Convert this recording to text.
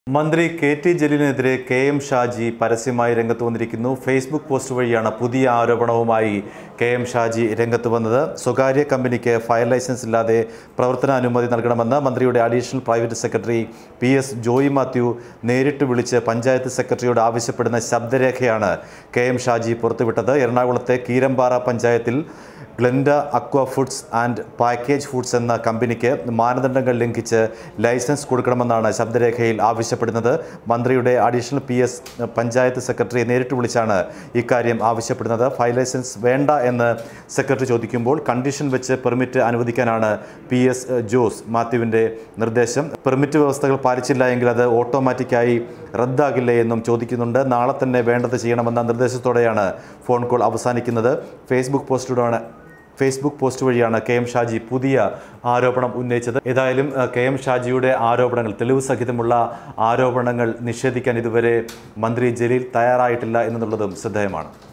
മന്ത്രി K T ജലീലിനെതിരെ K M Shaji പരസ്യമായി രംഗത്ത് വന്നിരിക്കുന്നു ഫേസ്ബുക്ക് പോസ്റ്റ് വഴിയാണ് പുതിയ ആരോപണവുമായി കെ എം ഷാജി രംഗത്ത് വന്നത് സ്വകാര്യ കമ്പനിക്ക് ഫയർ ലൈസൻസ് ഇല്ലാതെ പ്രവർത്തനാനുമതി നൽകണമെന്ന് മന്ത്രിയുടെ additional private secretary P S Joy Mathew നേരിട്ട് വിളിച്ച് പഞ്ചായത്ത് സെക്രട്ടറിയോട് ആവശ്യപ്പെടുന്ന ശബ്ദരേഖയാണ് കെ എം ഷാജി പുറത്തുവിട്ടത് എറണാകുളത്തെ കീരമ്പാറ പഞ്ചായത്തിൽ Glenda aqua foods and package foods എന്ന കമ്പനിക്ക് മാനദണ്ഡങ്ങൾ ലംഘിച്ച് ലൈസൻസ് കൊടുക്കണമെന്നാണ് ശബ്ദരേഖയിൽ ആവശ്യപ്പെടുന്നത് മന്ത്രിയുടെ അഡീഷണൽ പി എസ് പഞ്ചായത്ത് സെക്രട്ടറിയെ നേരിട്ട് വിളിച്ചാണ് ഇക്കാര്യം ആവശ്യപ്പെടുന്നത് ഫയൽ ലൈസൻസ് വേണ്ട എന്ന് സെക്രട്ടറി ചോദിക്കുമ്പോൾ കണ്ടീഷൻ വെച്ച് പെർമിറ്റ് അനുവദിക്കാനാണ് പി എസ് ജോസ് മാത്യുവിൻ്റെ നിർദ്ദേശം പെർമിറ്റ് വ്യവസ്ഥകൾ പാലിച്ചില്ല എങ്കിൽ അത് ഓട്ടോമാറ്റിക്കായി റദ്ദാകില്ലേ എന്നും ചോദിക്കുന്നുണ്ട് നാളെ തന്നെ വേണ്ടത് ചെയ്യണമെന്ന നിർദ്ദേശത്തോടെയാണ് ഫോൺ കോൾ അവസാനിക്കുന്നത് ഫേസ്ബുക്ക് പോസ്റ്റിലൂടെയാണ് ഫേസ്ബുക്ക് പോസ്റ്റ് വഴിയാണ് കെ എം ഷാജി പുതിയ ആരോപണം ഉന്നയിച്ചത് ഏതായാലും ഏഹ്, കെ എം ഷാജിയുടെ ആരോപണങ്ങൾ തെളിവ് സഹിതമുള്ള ആരോപണങ്ങൾ നിഷേധിക്കാൻ ഇതുവരെ മന്ത്രി ജലീൽ തയ്യാറായിട്ടില്ല എന്നുള്ളതും ശ്രദ്ധേയമാണ്